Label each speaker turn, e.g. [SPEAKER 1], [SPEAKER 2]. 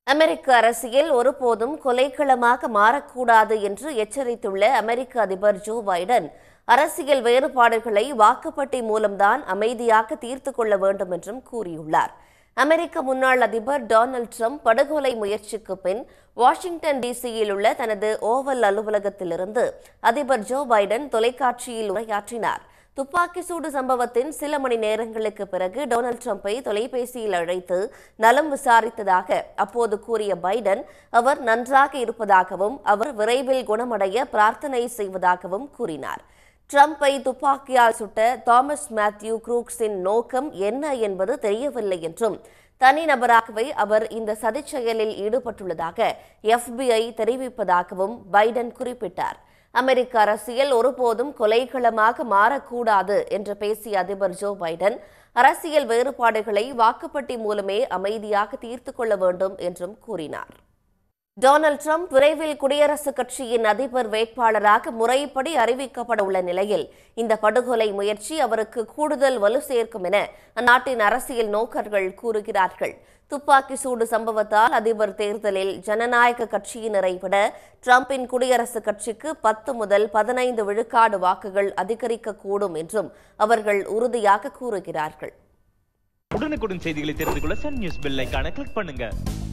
[SPEAKER 1] அமெரிக்க அரசியல் ஒருபோதும் கொலைக்களமாக மாறக்கூடாது என்று எச்சரித்துள்ள அமெரிக்க அதிபர் ஜோ பைடன் அரசியல் வேறுபாடுகளை வாக்குப்பட்டி மூலம்தான் அமைதியாக தீர்த்து கொள்ள வேண்டும் என்றும் கூறியுள்ளார் அமெரிக்க முன்னாள் அதிபர் டொனால்ட் ட்ரம்ப் படுகொலை முயற்சிக்கு பின் வாஷிங்டன் டிசியில் உள்ள தனது ஓவல் அலுவலகத்திலிருந்து அதிபர் ஜோ பைடன் தொலைக்காட்சியில் உரையாற்றினார் துப்பாக்கி சூடு சம்பவத்தின் சில மணி நேரங்களுக்கு பிறகு டொனால்ட் ட்ரம்பை தொலைபேசியில் அழைத்து நலம் விசாரித்ததாக அப்போது கூறிய பைடன் அவர் நன்றாக இருப்பதாகவும் அவர் விரைவில் குணமடைய பிரார்த்தனை செய்வதாகவும் கூறினார் ட்ரம்பை துப்பாக்கியால் சுட்ட தாமஸ் மேத்யூ குரூக்ஸின் நோக்கம் என்ன என்பது தெரியவில்லை என்றும் தனிநபராகவே அவர் இந்த சதிச் செயலில் ஈடுபட்டுள்ளதாக எஃபிஐ தெரிவிப்பதாகவும் பைடன் குறிப்பிட்டார் அமெரிக்க அரசியல் ஒருபோதும் கொலைக்களமாக மாறக்கூடாது என்று பேசிய அதிபர் ஜோ பைடன் அரசியல் வேறுபாடுகளை வாக்குப்பட்டி மூலமே அமைதியாக தீர்த்து கொள்ள வேண்டும் என்றும் கூறினார் டொனால்ட் ட்ரம்ப் விரைவில் குடியரசுக் கட்சியின் அதிபர் வேட்பாளராக முறைப்படி அறிவிக்கப்பட உள்ள நிலையில் இந்த படுகொலை முயற்சி அவருக்கு கூடுதல் வலு சேர்க்கும் என அந்நாட்டின் அரசியல் நோக்கர்கள் கூறுகிறார்கள் துப்பாக்கி சூடு சம்பவத்தால் அதிபர் தேர்தலில் ஜனநாயக கட்சியினரை விட ட்ரம்பின் குடியரசுக் கட்சிக்கு பத்து முதல் பதினைந்து விழுக்காடு வாக்குகள் அதிகரிக்கக்கூடும் என்றும் அவர்கள் உறுதியாக கூறுகிறார்கள்
[SPEAKER 2] உடனுக்குடன் செய்திகளை தெரிந்து கொள்ள சன் நியூஸ் பெல் ஐகானை கிளிக் பண்ணுங்க